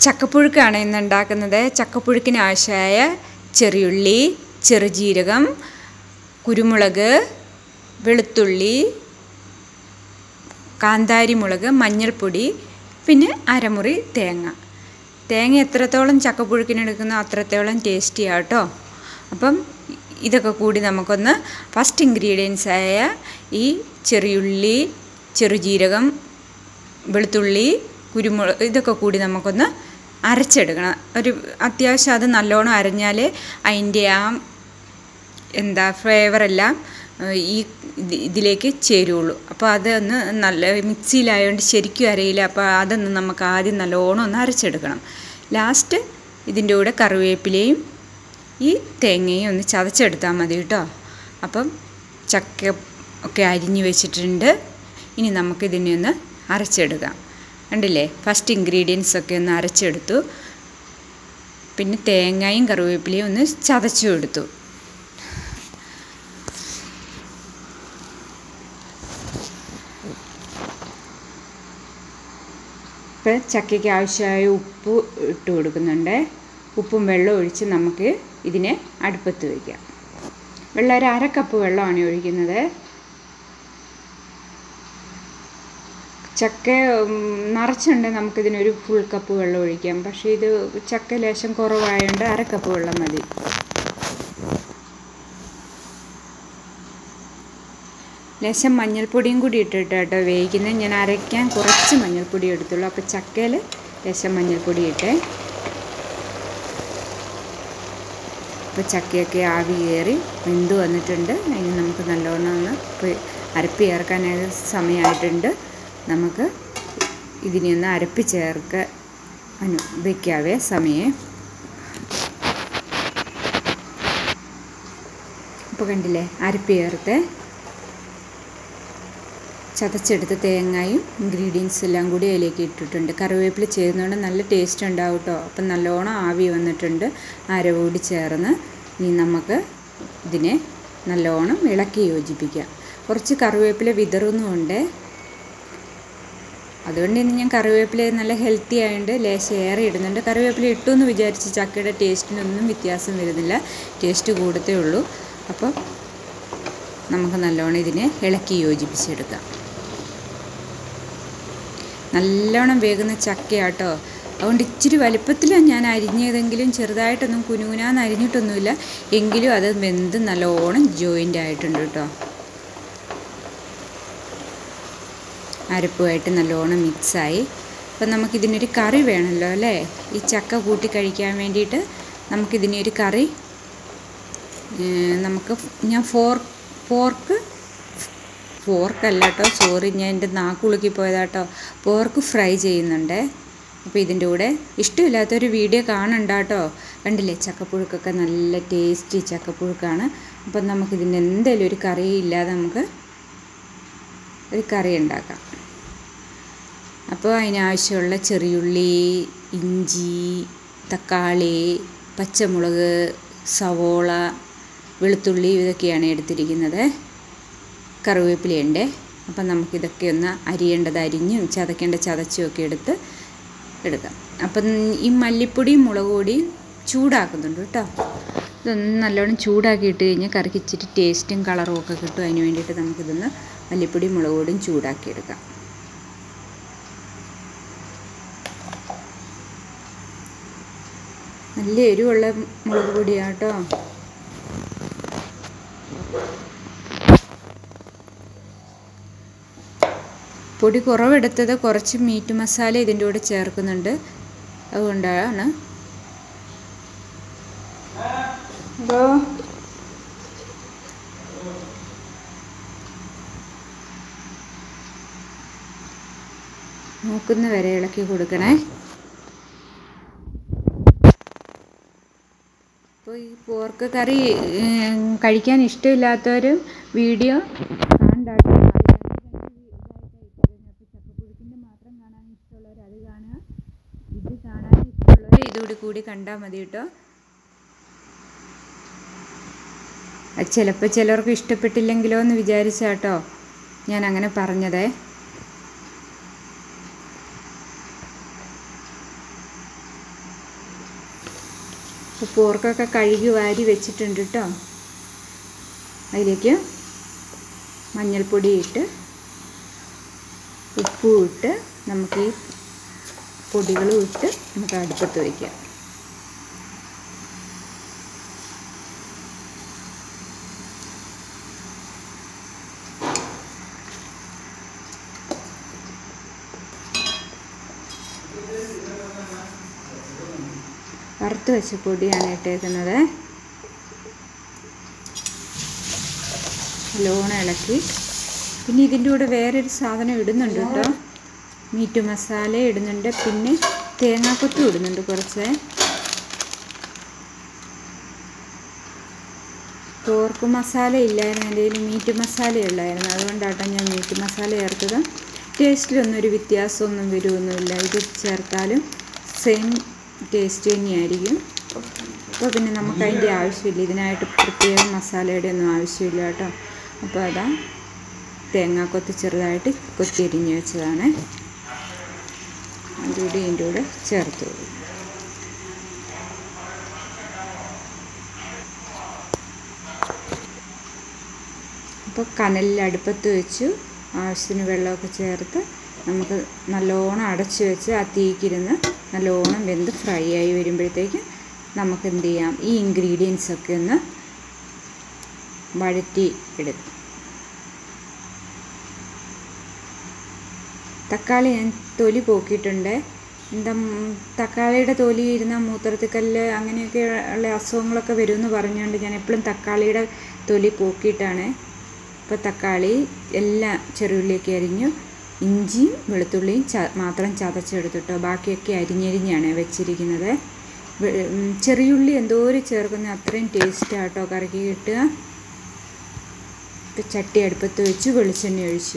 ചക്കപ്പുഴുക്കാണ് ഇന്ന് ഉണ്ടാക്കുന്നത് ചക്കപ്പുഴുക്കിന് ആവശ്യമായ ചെറിയുള്ളി ചെറുജീരകം കുരുമുളക് വെളുത്തുള്ളി കാന്താരി മുളക് മഞ്ഞൾപ്പൊടി പിന്നെ അരമുറി തേങ്ങ തേങ്ങ എത്രത്തോളം ചക്കപ്പുഴുക്കിന് എടുക്കുന്നോ അത്രത്തോളം ടേസ്റ്റിയാണ് കേട്ടോ അപ്പം ഇതൊക്കെ കൂടി നമുക്കൊന്ന് ഫസ്റ്റ് ഇൻഗ്രീഡിയൻസ് ആയ ഈ ചെറിയുള്ളി ചെറുജീരകം വെളുത്തുള്ളി കുരുമുളക് ഇതൊക്കെ കൂടി നമുക്കൊന്ന് അരച്ചെടുക്കണം ഒരു അത്യാവശ്യം അത് നല്ലോണം അരഞ്ഞാൽ അതിൻ്റെ ആ എന്താ ഫ്ലേവറെല്ലാം ഈ ഇതിലേക്ക് ചേരുള്ളൂ അപ്പോൾ അതൊന്ന് നല്ല മിക്സിയിലായതുകൊണ്ട് ശരിക്കും അരയില്ല അപ്പോൾ അതൊന്ന് നമുക്ക് ആദ്യം നല്ലോണം ഒന്ന് അരച്ചെടുക്കണം ലാസ്റ്റ് ഇതിൻ്റെ കൂടെ കറിവേപ്പിലയും ഈ തേങ്ങയും ഒന്ന് ചതച്ചെടുത്താൽ മതി കേട്ടോ അപ്പം ചക്ക ഒക്കെ അരിഞ്ഞ് വെച്ചിട്ടുണ്ട് ഇനി നമുക്കിതിനെ ഒന്ന് അരച്ചെടുക്കാം കണ്ടില്ലേ ഫസ്റ്റ് ഇൻഗ്രീഡിയൻസ് ഒക്കെ ഒന്ന് അരച്ചെടുത്തു പിന്നെ തേങ്ങയും കറിവേപ്പിലയും ഒന്ന് ചതച്ചു എടുത്തു ഇപ്പോൾ ചക്കയ്ക്ക് ആവശ്യമായ ഉപ്പ് ഇട്ട് കൊടുക്കുന്നുണ്ട് ഉപ്പും വെള്ളം ഒഴിച്ച് നമുക്ക് ഇതിനെ അടുപ്പത്ത് വയ്ക്കാം വെള്ളം ഒരു അര കപ്പ് വെള്ളമാണ് ഒഴിക്കുന്നത് ചക്ക നിറച്ചുണ്ടെങ്കിൽ നമുക്കിതിനൊരു ഫുൾ കപ്പ് വെള്ളം ഒഴിക്കാം പക്ഷേ ഇത് ചക്ക ലേശം കുറവായതുകൊണ്ട് അര കപ്പ് വെള്ളം മതി ലേശം മഞ്ഞൾപ്പൊടിയും കൂടി ഇട്ടിട്ട് കേട്ടോ വേവിക്കുന്നത് ഞാൻ അരയ്ക്കാൻ കുറച്ച് മഞ്ഞൾപ്പൊടി എടുത്തുള്ളൂ അപ്പോൾ ചക്കയിൽ ലേശം മഞ്ഞൾപ്പൊടി ഇട്ടേ ഇപ്പോൾ ചക്കയൊക്കെ ആവി കയറി വെന്ത് വന്നിട്ടുണ്ട് അതിന് നമുക്ക് നല്ലോണം ഒന്ന് അരപ്പി ചേർക്കാനായിട്ട് സമയമായിട്ടുണ്ട് നമുക്ക് ഇതിനെ ഒന്ന് അരപ്പി ചേർക്ക അനു വയ്ക്കാവേ സമയം ഇപ്പോൾ കണ്ടില്ലേ അരപ്പി ചേർത്ത് ചതച്ചെടുത്ത് തേങ്ങയും ഇൻഗ്രീഡിയൻസ് എല്ലാം കൂടി അതിലേക്ക് ഇട്ടിട്ടുണ്ട് കറിവേപ്പില ചേരുന്നതുകൊണ്ട് നല്ല ടേസ്റ്റ് ഉണ്ടാവും കേട്ടോ അപ്പം നല്ലോണം ആവി വന്നിട്ടുണ്ട് അരവൂടി ചേർന്ന് ഇനി നമുക്ക് ഇതിനെ നല്ലോണം ഇളക്കി യോജിപ്പിക്കാം കുറച്ച് കറിവേപ്പില വിതറുന്നുമുണ്ട് അതുകൊണ്ട് ഇന്ന് ഞാൻ കറിവേപ്പില നല്ല ഹെൽത്തി ആയതുകൊണ്ട് ലേശം ഏറെ ഇടുന്നുണ്ട് കറിവേപ്പില ഇട്ടു എന്ന് വിചാരിച്ച് ചക്കയുടെ ടേസ്റ്റിനൊന്നും വ്യത്യാസം വരുന്നില്ല ടേസ്റ്റ് കൂടത്തേ ഉള്ളൂ അപ്പോൾ നമുക്ക് നല്ലോണം ഇതിനെ ഇളക്കി യോജിപ്പിച്ചെടുക്കാം നല്ലോണം വേകുന്ന ചക്കയാട്ടോ അതുകൊണ്ട് ഇച്ചിരി വലിപ്പത്തിലാണ് ഞാൻ അരിഞ്ഞതെങ്കിലും ചെറുതായിട്ടൊന്നും കുനുകുനാന്ന് അരിഞ്ഞിട്ടൊന്നുമില്ല എങ്കിലും അത് വെന്ത് നല്ലോണം ജോയിൻ്റ് ആയിട്ടുണ്ട് കേട്ടോ അരപ്പുമായിട്ട് നല്ലോണം മിക്സായി അപ്പം നമുക്കിതിനൊരു കറി വേണമല്ലോ അല്ലേ ഈ ചക്ക കൂട്ടി കഴിക്കാൻ വേണ്ടിയിട്ട് നമുക്കിതിനൊരു കറി നമുക്ക് ഞാൻ ഫോർ പോർക്ക് പോർക്കല്ല കേട്ടോ സോറി ഞാൻ എൻ്റെ നാക്കുളുക്കി പോയതാട്ടോ പോർക്ക് ഫ്രൈ ചെയ്യുന്നുണ്ട് അപ്പോൾ ഇതിൻ്റെ കൂടെ ഇഷ്ടമില്ലാത്തൊരു വീഡിയോ കാണണ്ട കേട്ടോ കണ്ടില്ലേ ചക്കപ്പുഴുക്കൊക്കെ നല്ല ടേസ്റ്റി ചക്കപ്പുഴുക്കാണ് അപ്പം നമുക്കിതിൻ്റെ എന്തെങ്കിലും ഒരു കറി ഇല്ലാതെ നമുക്ക് ഒരു കറി ഉണ്ടാക്കാം അപ്പോൾ അതിനാവശ്യമുള്ള ചെറിയുള്ളി ഇഞ്ചി തക്കാളി പച്ചമുളക് സവോള വെളുത്തുള്ളി ഇതൊക്കെയാണ് എടുത്തിരിക്കുന്നത് കറിവേപ്പിലയുണ്ട് അപ്പം നമുക്കിതൊക്കെ ഒന്ന് അരിയേണ്ടത് അരിഞ്ഞും ചതക്കേണ്ട ചതച്ചും ഒക്കെ എടുത്ത് എടുക്കാം അപ്പം ഈ മല്ലിപ്പൊടിയും മുളക് പൊടിയും ചൂടാക്കുന്നുണ്ട് കേട്ടോ ഇതൊന്ന് നല്ലോണം ചൂടാക്കി ഇട്ട് കഴിഞ്ഞാൽ കറിക്ക് ഇച്ചിരി ടേസ്റ്റും കളറും ഒക്കെ കിട്ടും അതിന് വേണ്ടിയിട്ട് നമുക്കിതൊന്ന് മല്ലിപ്പൊടിയും മുളക് പൊടിയും ചൂടാക്കി എടുക്കാം നല്ല എരിവുള്ള മുളക് പൊടിയാണ് കേട്ടോ പൊടി കുറവെടുത്തത് കുറച്ച് മീറ്റ് മസാല ഇതിൻ്റെ കൂടെ ചേർക്കുന്നുണ്ട് അതുകൊണ്ടാണ് അതോ നോക്കുന്ന വരെ ഇളക്കി കൊടുക്കണേ അപ്പോൾ ഈ പോർക്ക് കറി കഴിക്കാൻ ഇഷ്ടമില്ലാത്തവരും വീഡിയോ കാണണ്ടാട്ടോ ചക്കപ്പുഴുക്കിൻ്റെ മാത്രം കാണാൻ ഇഷ്ടമുള്ളവർ അത് കാണുക ഇത് കാണാൻ ഇഷ്ടമുള്ളവർ ഇതുകൂടി കൂടി കണ്ടാൽ മതി കേട്ടോ അത് ചിലപ്പോൾ ചിലർക്ക് ഇഷ്ടപ്പെട്ടില്ലെങ്കിലോ എന്ന് വിചാരിച്ചാട്ടോ ഞാൻ അങ്ങനെ പറഞ്ഞതേ അപ്പോൾ പോർക്കൊക്കെ കഴുകി വാരി വെച്ചിട്ടുണ്ട് കേട്ടോ അതിലേക്ക് മഞ്ഞൾപ്പൊടി ഇട്ട് ഉപ്പും ഇട്ട് നമുക്ക് ഈ പൊടികളും ഇട്ട് നമുക്ക് അടുപ്പത്ത് വയ്ക്കാം വറുത്ത് വെച്ച പൊടിയാണ് ഇട്ടേക്കുന്നത് നല്ലോണം ഇളക്കി പിന്നെ ഇതിൻ്റെ കൂടെ വേറൊരു സാധനം ഇടുന്നുണ്ട് കേട്ടോ മീറ്റ് മസാല ഇടുന്നുണ്ട് പിന്നെ തേങ്ങാക്കൊത്തും ഇടുന്നുണ്ട് കുറച്ച് പോർക്ക് മസാല ഇല്ലായിരുന്നു എൻ്റെ കയ്യിൽ മീറ്റ് മസാല ഉള്ളായിരുന്നു അതുകൊണ്ടാട്ടോ ഞാൻ മീറ്റ് മസാല ചേർത്തത് ടേസ്റ്റിലൊന്നും ഒരു വ്യത്യാസമൊന്നും വരുമൊന്നുമില്ല ഇത് ചേർത്താലും സെയിം ടേസ്റ്റ് തന്നെയായിരിക്കും അപ്പോൾ പിന്നെ നമുക്ക് അതിൻ്റെ ആവശ്യമില്ല ഇതിനായിട്ട് പ്രത്യേക മസാലയുടെ ഒന്നും ആവശ്യമില്ല കേട്ടോ അപ്പോൾ അതാ തേങ്ങാക്കൊത്ത് ചെറുതായിട്ട് കൊത്തിയരിഞ്ഞ് വെച്ചതാണ് അതുകൂടി ഇതിൻ്റെ കൂടെ ചേർത്ത് കൊടുക്കും അപ്പോൾ കനലിൽ അടുപ്പത്ത് വെച്ചു ആവശ്യത്തിന് വെള്ളമൊക്കെ ചേർത്ത് നമുക്ക് നല്ലോണം അടച്ച് വെച്ച് ആ തീക്കിരുന്ന് നല്ലോണം വെന്ത് ഫ്രൈ ആയി വരുമ്പോഴത്തേക്ക് നമുക്ക് എന്ത് ചെയ്യാം ഈ ഇൻഗ്രീഡിയൻസ് ഒക്കെ ഒന്ന് വഴറ്റി എടുക്കും തക്കാളി ഞാൻ തൊലി പോക്കിയിട്ടുണ്ട് എന്താ തക്കാളിയുടെ തൊലി ഇരുന്ന മൂത്രത്തിക്കല്ല് അങ്ങനെയൊക്കെ ഉള്ള അസുഖങ്ങളൊക്കെ വരുമെന്ന് പറഞ്ഞുകൊണ്ട് ഞാൻ എപ്പോഴും തക്കാളിയുടെ തൊലി പോക്കിയിട്ടാണ് ഇപ്പോൾ തക്കാളി എല്ലാം ചെറുള്ളിയൊക്കെ അരിഞ്ഞു ഇഞ്ചിയും വെളുത്തുള്ളിയും ച മാത്രം ചതച്ചെടുത്തിട്ടോ ബാക്കിയൊക്കെ അരിഞ്ഞരിഞ്ഞാണ് വെച്ചിരിക്കുന്നത് ചെറിയുള്ളി എന്തോരം ചേർക്കുന്ന അത്രയും ടേസ്റ്റാട്ടോ കറിക്ക് കിട്ടുക ഇപ്പം ചട്ടി അടുപ്പത്ത് വെച്ച് വെളിച്ചെണ്ണ ഒഴിച്ചു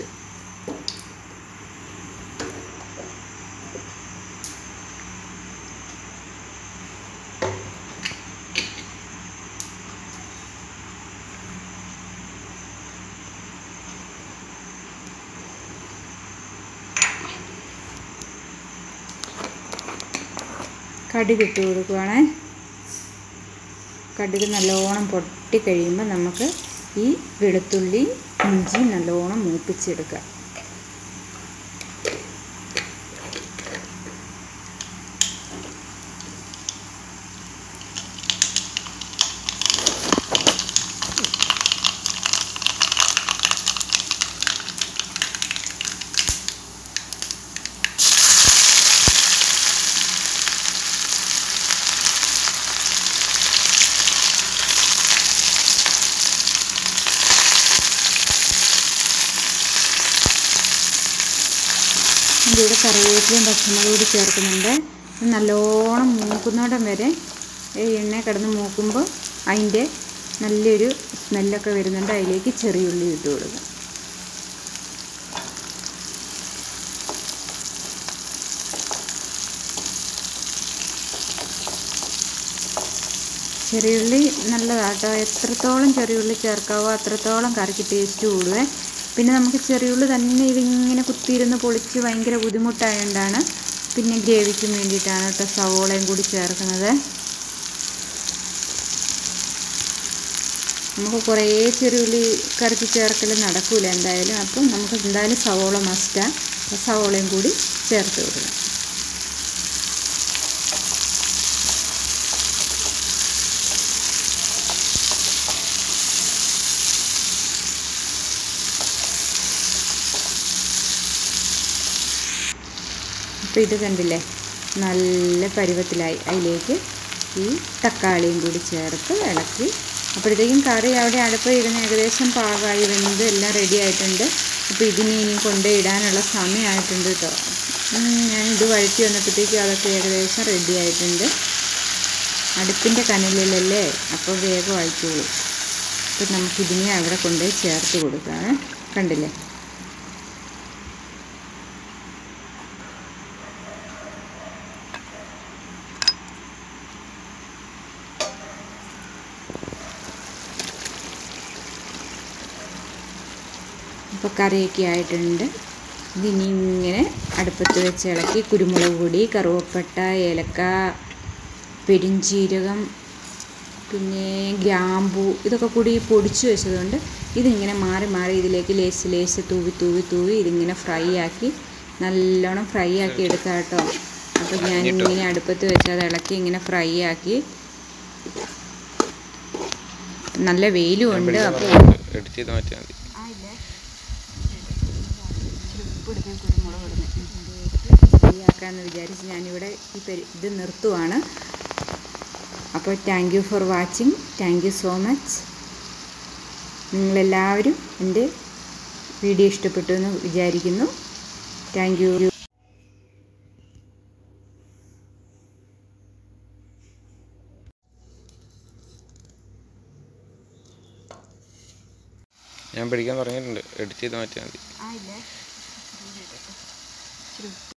കടുക് ഇട്ട് കൊടുക്കുവാണേ കടുക് നല്ലോണം പൊട്ടി കഴിയുമ്പോൾ നമുക്ക് ഈ വെളുത്തുള്ളി ഇഞ്ചി നല്ലോണം മൂപ്പിച്ചെടുക്കുക അതിൻ്റെ കൂടെ കറിവേപ്പിലയും പച്ചമുളകും കൂടി ചേർക്കുന്നുണ്ട് ഇത് നല്ലോണം മൂക്കുന്നിടം വരെ ഈ എണ്ണ കിടന്ന് മൂക്കുമ്പോൾ അതിൻ്റെ നല്ലൊരു സ്മെല്ലൊക്കെ വരുന്നുണ്ട് അതിലേക്ക് ചെറിയുള്ളി ഇട്ട് കൊടുക്കുക ചെറിയുള്ളി നല്ലതാട്ടോ എത്രത്തോളം ചെറിയുള്ളി ചേർക്കാവോ അത്രത്തോളം കറിക്ക് ടേസ്റ്റ് കൂടുവേ പിന്നെ നമുക്ക് ചെറിയുള്ളി തന്നെ ഇതിങ്ങനെ കുത്തിയിരുന്ന് പൊളിച്ച് ഭയങ്കര ബുദ്ധിമുട്ടായതുകൊണ്ടാണ് പിന്നെ ഗ്രേവിക്ക് വേണ്ടിയിട്ടാണ് കേട്ടോ സവോളയും കൂടി ചേർക്കുന്നത് നമുക്ക് കുറേ ചെറിയുള്ളി കറിക്ക് ചേർക്കൽ നടക്കൂല എന്തായാലും അപ്പം നമുക്ക് എന്തായാലും സവോള മസ്റ്റാണ് അപ്പോൾ സവോളയും കൂടി ചേർത്ത് കൊടുക്കണം അപ്പോൾ ഇത് കണ്ടില്ലേ നല്ല പരുവത്തിലായി അതിലേക്ക് ഈ തക്കാളിയും കൂടി ചേർത്ത് ഇളക്കി അപ്പോഴത്തേക്കും കറി അവിടെ അടുപ്പ് ഇരുന്ന് ഏകദേശം പാകമായി വെന്ത് എല്ലാം റെഡി ആയിട്ടുണ്ട് അപ്പോൾ ഇതിനെ ഇനി കൊണ്ടുപോയി ഇടാനുള്ള സമയമായിട്ടുണ്ട് കേട്ടോ ഞാനിത് വഴറ്റി വന്നപ്പോഴത്തേക്കും അതൊക്കെ ഏകദേശം റെഡി ആയിട്ടുണ്ട് അടുപ്പിൻ്റെ കനലിലല്ലേ അപ്പോൾ വേഗം ആയിക്കോളൂ അപ്പം നമുക്കിതിനെ അവിടെ കൊണ്ടുപോയി ചേർത്ത് കൊടുക്കാം കണ്ടില്ലേ അപ്പോൾ കറിയൊക്കെ ആയിട്ടുണ്ട് ഇതിനി ഇങ്ങനെ അടുപ്പത്ത് വെച്ച് ഇളക്കി കുരുമുളക് പൊടി കറുവപ്പട്ട ഏലക്ക പെരിഞ്ചീരകം പിന്നെ ഗ്രാമ്പൂ ഇതൊക്കെ കൂടി പൊടിച്ച് വെച്ചതുകൊണ്ട് ഇതിങ്ങനെ മാറി മാറി ഇതിലേക്ക് ലേസ് ലേസ് തൂവി തൂവി തൂവി ഇതിങ്ങനെ ഫ്രൈ ആക്കി നല്ലോണം ഫ്രൈ ആക്കി എടുക്കാം കേട്ടോ അപ്പോൾ ഞാൻ ഇങ്ങനെ അടുപ്പത്ത് വെച്ച് അത് ഇളക്കി ഇങ്ങനെ ഫ്രൈ ആക്കി നല്ല വെയിലും ഉണ്ട് അപ്പോൾ എഡിറ്റ് ചെയ്ത് മാറ്റിയാൽ മതി ഫ്രീയാക്കാമെന്ന് വിചാരിച്ച് ഞാനിവിടെ ഈ പരി ഇത് നിർത്തുവാണ് അപ്പോൾ thank you for watching thank you so much നിങ്ങളെല്ലാവരും എൻ്റെ വീഡിയോ ഇഷ്ടപ്പെട്ടു എന്ന് വിചാരിക്കുന്നു താങ്ക് യു ഞാൻ പഠിക്കാൻ തുടങ്ങിയിട്ടുണ്ട് എഡിറ്റ് ചെയ്ത് മാറ്റിയാൽ മതി ആയില്ലേ